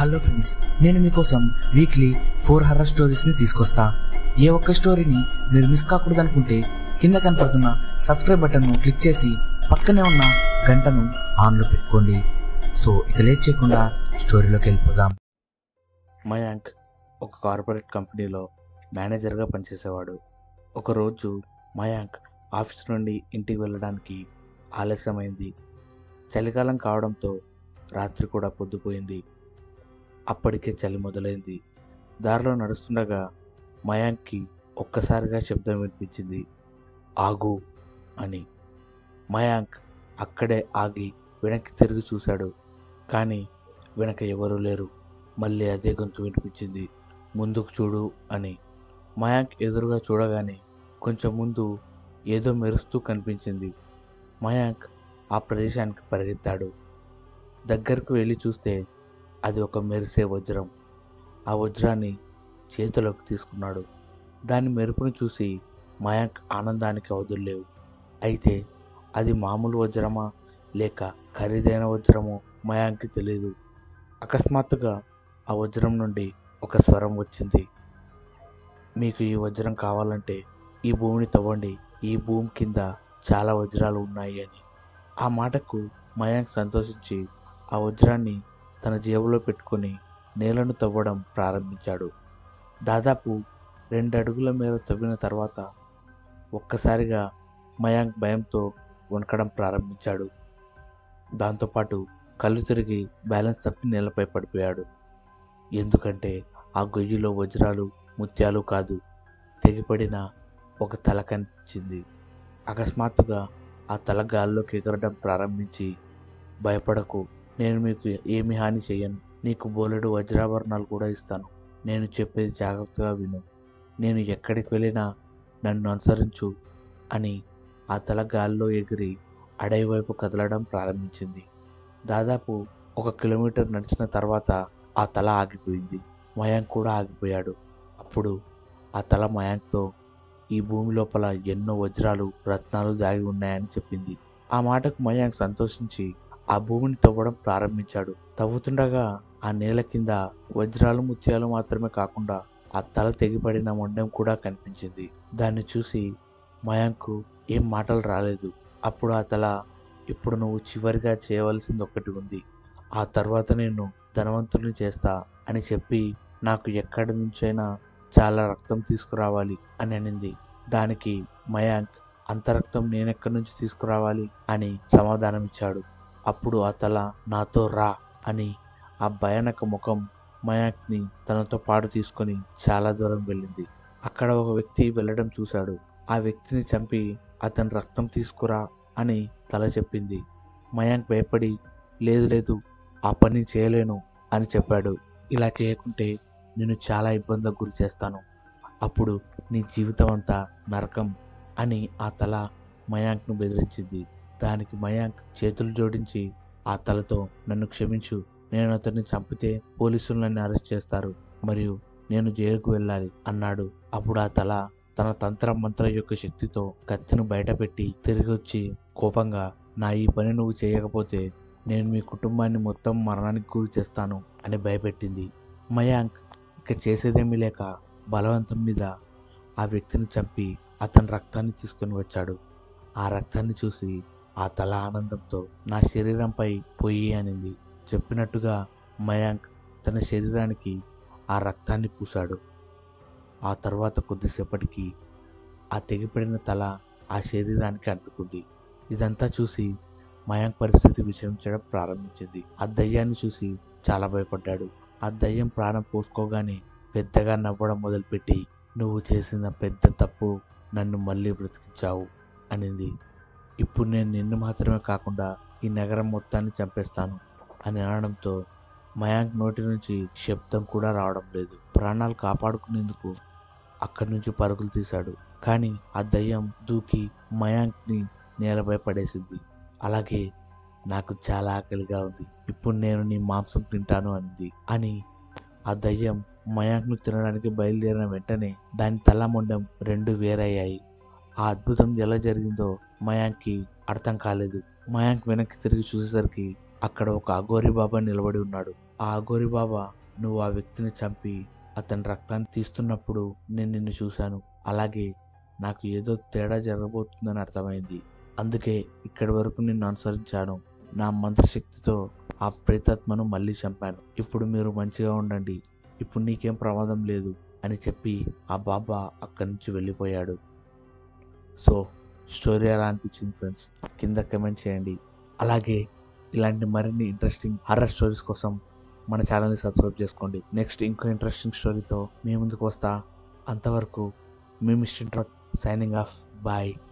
hello friends నేను మీకోసం weekly four horror స్టోరీస్ని తీసుకొస్తా ఏ ఒక్క స్టోరీని మీరు మిస్ కాకూడదు అనుకుంటే కింద కనపడుతున్న సబ్స్క్రైబ్ బటన్ను క్లిక్ చేసి పక్కనే ఉన్న గంటను ఆన్లో పెట్టుకోండి సో ఇక లేట్ చేయకుండా స్టోరీలోకి వెళ్ళిపోదాం మయాంక్ ఒక కార్పొరేట్ కంపెనీలో మేనేజర్గా పనిచేసేవాడు ఒకరోజు మయాంక్ ఆఫీస్ నుండి ఇంటికి వెళ్ళడానికి ఆలస్యమైంది చలికాలం కావడంతో రాత్రి కూడా పొద్దుపోయింది అప్పటికే చలి మొదలైంది దారిలో నడుస్తుండగా మయాంక్కి ఒక్కసారిగా శబ్దం వినిపించింది ఆగు అని మయాంక్ అక్కడే ఆగి వెనక్కి తిరిగి చూశాడు కానీ వెనక ఎవరూ లేరు మళ్ళీ అదే గొంతు వినిపించింది ముందుకు చూడు అని మయాంక్ ఎదురుగా చూడగానే కొంచెం ముందు ఏదో మెరుస్తూ కనిపించింది మయాంక్ ఆ ప్రదేశానికి పరిగెత్తాడు దగ్గరకు వెళ్ళి చూస్తే అది ఒక మెరిసే వజ్రం ఆ వజ్రాన్ని చేతిలోకి తీసుకున్నాడు దాని మెరుపును చూసి మయాంక్ ఆనందానికి అవధుల్లేవు అయితే అది మామూలు వజ్రమా లేక ఖరీదైన వజ్రమో మయాంక్కి తెలియదు అకస్మాత్తుగా ఆ వజ్రం నుండి ఒక స్వరం వచ్చింది మీకు ఈ వజ్రం కావాలంటే ఈ భూమిని తవ్వండి ఈ భూమి కింద చాలా వజ్రాలు ఉన్నాయి అని ఆ మాటకు మయాంక్ సంతోషించి ఆ వజ్రాన్ని తన జేబులో పెట్టుకొని నేలను తవ్వడం ప్రారంభించాడు దాదాపు రెండు అడుగుల మేర తవ్విన తర్వాత ఒక్కసారిగా మయాంక్ భయంతో వణకడం ప్రారంభించాడు దాంతోపాటు కళ్ళు తిరిగి బ్యాలెన్స్ తప్పి నేలపై పడిపోయాడు ఎందుకంటే ఆ గొయ్యిలో వజ్రాలు ముత్యాలు కాదు తెగిపడిన ఒక తల కనిపించింది అకస్మాత్తుగా ఆ తల గాల్లోకి ఎగరడం ప్రారంభించి భయపడకు నేను మీకు ఏమి హాని చేయను నీకు బోలెడు వజ్రాభరణాలు కూడా ఇస్తాను నేను చెప్పేది జాగ్రత్తగా విను నేను ఎక్కడికి వెళ్ళినా నన్ను అనుసరించు అని ఆ తల గాల్లో ఎగిరి అడవి వైపు కదలడం ప్రారంభించింది దాదాపు ఒక కిలోమీటర్ నడిచిన తర్వాత ఆ తల ఆగిపోయింది మయాంక్ కూడా ఆగిపోయాడు అప్పుడు ఆ తల మయాంక్తో ఈ భూమి లోపల ఎన్నో వజ్రాలు రత్నాలు దాగి ఉన్నాయని చెప్పింది ఆ మాటకు మయాంక్ సంతోషించి ఆ భూమిని తవ్వడం ప్రారంభించాడు తవ్వుతుండగా ఆ నేల కింద వజ్రాలు ముత్యాలు మాత్రమే కాకుండా ఆ తల తెగిపడిన మొండెం కూడా కనిపించింది దాన్ని చూసి మయాంకు ఏం మాటలు రాలేదు అప్పుడు ఆ తల ఇప్పుడు నువ్వు చివరిగా చేయవలసింది ఒకటి ఉంది ఆ తర్వాత నేను ధనవంతుని చేస్తా అని చెప్పి నాకు ఎక్కడి నుంచైనా చాలా రక్తం తీసుకురావాలి అని అనింది దానికి మయాంక్ అంత రక్తం నేనెక్కడి నుంచి తీసుకురావాలి అని సమాధానమిచ్చాడు అప్పుడు ఆ తల నాతో రా అని ఆ భయానక ముఖం మయాంక్ని తనతో పాటు తీసుకొని చాలా దూరం వెళ్ళింది అక్కడ ఒక వ్యక్తి వెళ్ళడం చూశాడు ఆ వ్యక్తిని చంపి అతని రక్తం తీసుకురా అని తల చెప్పింది మయాంక్ భయపడి లేదు లేదు ఆ పని చేయలేను అని చెప్పాడు ఇలా చేయకుంటే నేను చాలా ఇబ్బందులకు గురి చేస్తాను అప్పుడు నీ జీవితం అంతా నరకం అని ఆ తల మయాంక్ను బెదిరించింది దానికి మయాంక్ చేతులు జోడించి ఆ తలతో నన్ను క్షమించు నేను అతన్ని చంపితే పోలీసులు నన్ను అరెస్ట్ చేస్తారు మరియు నేను జైలుకు వెళ్ళాలి అన్నాడు అప్పుడు ఆ తల తన తంత్ర మంత్ర యొక్క శక్తితో కత్తిని బయటపెట్టి తిరిగి వచ్చి కోపంగా నా ఈ పని నువ్వు చేయకపోతే నేను మీ కుటుంబాన్ని మొత్తం మరణానికి గురి చేస్తాను అని భయపెట్టింది మయాంక్ ఇక చేసేదేమీ లేక బలవంతం మీద ఆ వ్యక్తిని చంపి అతని రక్తాన్ని తీసుకొని వచ్చాడు ఆ రక్తాన్ని చూసి ఆ తల ఆనందంతో నా శరీరంపై పొయ్యి అనింది చెప్పినట్టుగా మయాంక్ తన శరీరానికి ఆ రక్తాన్ని పూశాడు ఆ తర్వాత కొద్దిసేపటికి ఆ తెగిపడిన తల ఆ శరీరానికి అంటుకుంది ఇదంతా చూసి మయాంక్ పరిస్థితి విషమించడం ప్రారంభించింది ఆ దయ్యాన్ని చూసి చాలా భయపడ్డాడు ఆ దయ్యం ప్రాణం పోసుకోగానే పెద్దగా నవ్వడం మొదలుపెట్టి నువ్వు చేసిన పెద్ద తప్పు నన్ను మళ్ళీ బ్రతికించావు అనింది ఇప్పుడు నేను నిన్ను మాత్రమే కాకుండా ఈ నగరం మొత్తాన్ని చంపేస్తాను అని అనడంతో మయాంక్ నోటి నుంచి శబ్దం కూడా రావడం లేదు ప్రాణాలు కాపాడుకునేందుకు అక్కడి నుంచి పరుగులు తీశాడు కానీ ఆ దయ్యం దూకి మయాంక్ని నేలపై పడేసింది అలాగే నాకు చాలా ఆకలిగా ఉంది ఇప్పుడు నేను నీ మాంసం తింటాను అనింది అని ఆ దయ్యం మయాంక్ను తినడానికి బయలుదేరిన వెంటనే దాని తల మొండం రెండు వేరయ్యాయి ఆ అద్భుతం ఎలా జరిగిందో మయాంక్కి అర్థం కాలేదు మయాంక్ వెనక్కి తిరిగి చూసేసరికి అక్కడ ఒక అఘోరి బాబా నిలబడి ఉన్నాడు ఆ అఘోరి బాబా నువ్వు ఆ వ్యక్తిని చంపి అతని రక్తాన్ని తీస్తున్నప్పుడు నేను నిన్ను చూశాను అలాగే నాకు ఏదో తేడా జరగబోతుందని అర్థమైంది అందుకే ఇక్కడి వరకు నిన్ను అనుసరించాను నా మంత్రశక్తితో ఆ ప్రేతాత్మను మళ్ళీ చంపాను ఇప్పుడు మీరు మంచిగా ఉండండి ఇప్పుడు నీకేం ప్రమాదం లేదు అని చెప్పి ఆ బాబా అక్కడి నుంచి వెళ్ళిపోయాడు సో స్టోరీ ఎలా అనిపించింది ఫ్రెండ్స్ కింద కమెంట్ చేయండి అలాగే ఇలాంటి మరిన్ని ఇంట్రెస్టింగ్ హర్రర్ స్టోరీస్ కోసం మన ఛానల్ని సబ్స్క్రైబ్ చేసుకోండి నెక్స్ట్ ఇంకో ఇంట్రెస్టింగ్ స్టోరీతో మీ ముందుకు వస్తా అంతవరకు మీ మిస్టర్ సైనింగ్ ఆఫ్ బాయ్